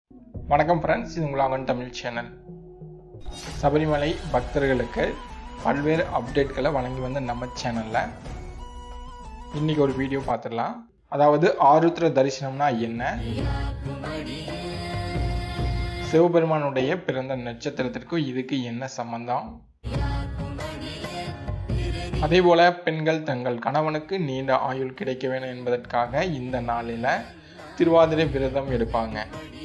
வணக்கம் ஃப்ரெண்ட்ஸ் இது உங்களாகன் தமிழ் சேனல் சபரிமலை பக்தர்களுக்கு பல்வேறு அப்டேட்களை வழங்கி வந்த நம்ம சேனலில் இன்னைக்கு ஒரு வீடியோ பார்த்துடலாம் அதாவது ஆருத்ர தரிசனம்னா என்ன சிவபெருமானுடைய பிறந்த நட்சத்திரத்திற்கும் இதுக்கு என்ன சம்பந்தம் அதே போல பெண்கள் தங்கள் கணவனுக்கு நீண்ட ஆயுள் கிடைக்க வேண்டும் என்பதற்காக இந்த நாளில் திருவாதிரை விரதம் எடுப்பாங்க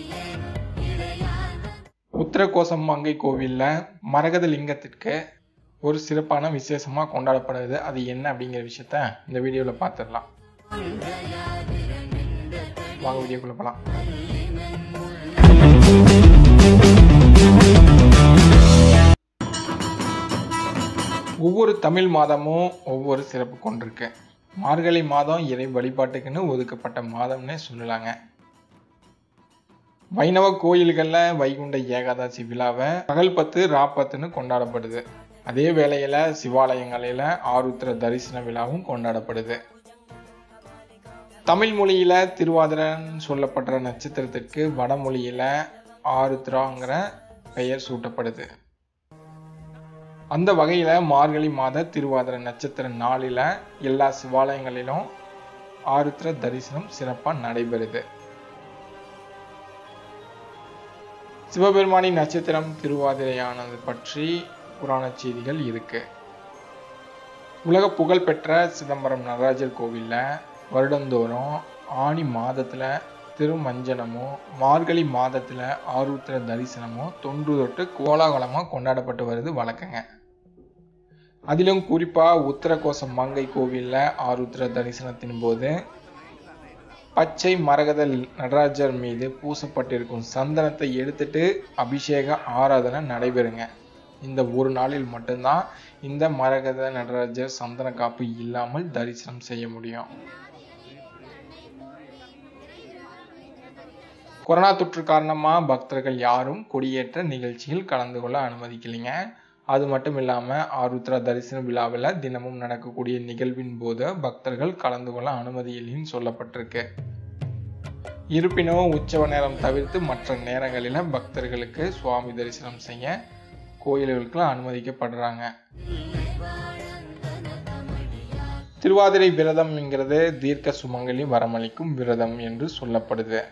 உத்தரகோசம் மங்கை கோவில்ல மரகத லிங்கத்திற்கு ஒரு சிறப்பான விசேஷமா கொண்டாடப்படுது அது என்ன அப்படிங்கிற விஷயத்த இந்த வீடியோல பார்த்துடலாம் வாங்க வீடியோக்குள்ள போலாம் ஒவ்வொரு தமிழ் மாதமும் ஒவ்வொரு சிறப்பு கொண்டிருக்கு மார்கழி மாதம் இறை வழிபாட்டுக்குன்னு ஒதுக்கப்பட்ட மாதம்னே சொல்லலாங்க வைணவ கோயில்களில் வைகுண்ட ஏகாதசி விழாவை பகல் பத்து ராப்பத்துன்னு கொண்டாடப்படுது அதே வேளையில சிவாலயங்களில் ஆருத்ர தரிசன விழாவும் கொண்டாடப்படுது தமிழ் மொழியில திருவாதிரன்னு சொல்லப்படுற நட்சத்திரத்திற்கு வடமொழியில ஆருத்ராங்கிற பெயர் சூட்டப்படுது அந்த வகையில மார்கழி மாத திருவாதிர நட்சத்திர நாளில எல்லா சிவாலயங்களிலும் ஆருத்ர தரிசனம் சிறப்பா நடைபெறுது சிவபெருமானின் நட்சத்திரம் திருவாதிரையானது பற்றி புராண செய்திகள் இருக்கு உலக புகழ் பெற்ற சிதம்பரம் நடராஜர் கோவில்ல வருடந்தோறும் ஆணி மாதத்துல திருமஞ்சனமும் மார்கழி மாதத்துல ஆருத்ர தரிசனமும் தொன்று தொட்டு கோலாகலமா கொண்டாடப்பட்டு வருது வழக்கங்க அதிலும் குறிப்பா உத்தரகோசம் மங்கை கோவில்ல ஆருத்ர தரிசனத்தின் போது பச்சை மரகத நடராஜர் மீது பூசப்பட்டிருக்கும் சந்தனத்தை எடுத்துட்டு அபிஷேக ஆராதனை நடைபெறுங்க இந்த ஒரு நாளில் மட்டும்தான் இந்த மரகத நடராஜர் சந்தன காப்பு இல்லாமல் தரிசனம் செய்ய முடியும் கொரோனா தொற்று காரணமா பக்தர்கள் யாரும் கொடியேற்ற நிகழ்ச்சியில் கலந்து கொள்ள அனுமதிக்கலைங்க அது மட்டும் இல்லாம ஆருத்ரா தரிசன விழாவில் தினமும் நடக்கக்கூடிய நிகழ்வின் போது பக்தர்கள் கலந்து கொள்ள அனுமதி இல்லைன்னு சொல்லப்பட்டிருக்கு இருப்பினும் உற்சவ நேரம் தவிர்த்து மற்ற நேரங்களில் பக்தர்களுக்கு சுவாமி தரிசனம் செய்ய கோயில்களுக்கு அனுமதிக்கப்படுறாங்க திருவாதிரை விரதம்ங்கிறது தீர்க்க சுமங்கலி வரமளிக்கும் விரதம் என்று சொல்லப்படுது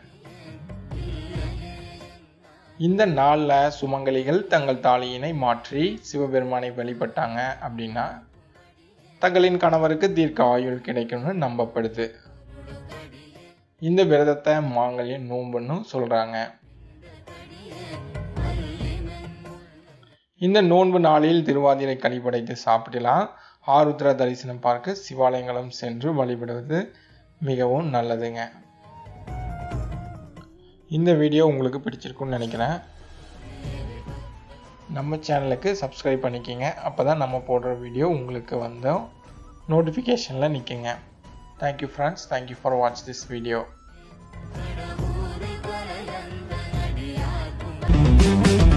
இந்த நாளில் சுமங்கலிகள் தங்கள் தாலியினை மாற்றி சிவபெருமானை வழிபட்டாங்க அப்படின்னா தங்களின் கணவருக்கு தீர்க்க ஆயுள் கிடைக்கும்னு நம்பப்படுது இந்த விரதத்தை மாங்கல்ய நோம்புன்னு சொல்றாங்க இந்த நோன்பு நாளில் திருவாதிரை கழிப்படைத்து சாப்பிடலாம் ஆருத்ரா தரிசனம் பார்க்க சிவாலயங்களும் சென்று வழிபடுவது மிகவும் நல்லதுங்க இந்த வீடியோ உங்களுக்கு பிடிச்சிருக்குன்னு நினைக்கிறேன் நம்ம சேனலுக்கு சப்ஸ்கிரைப் பண்ணிக்கிங்க அப்போ தான் நம்ம போடுற வீடியோ உங்களுக்கு வந்து நோட்டிஃபிகேஷனில் நிற்குங்க thank you friends thank you for watch this video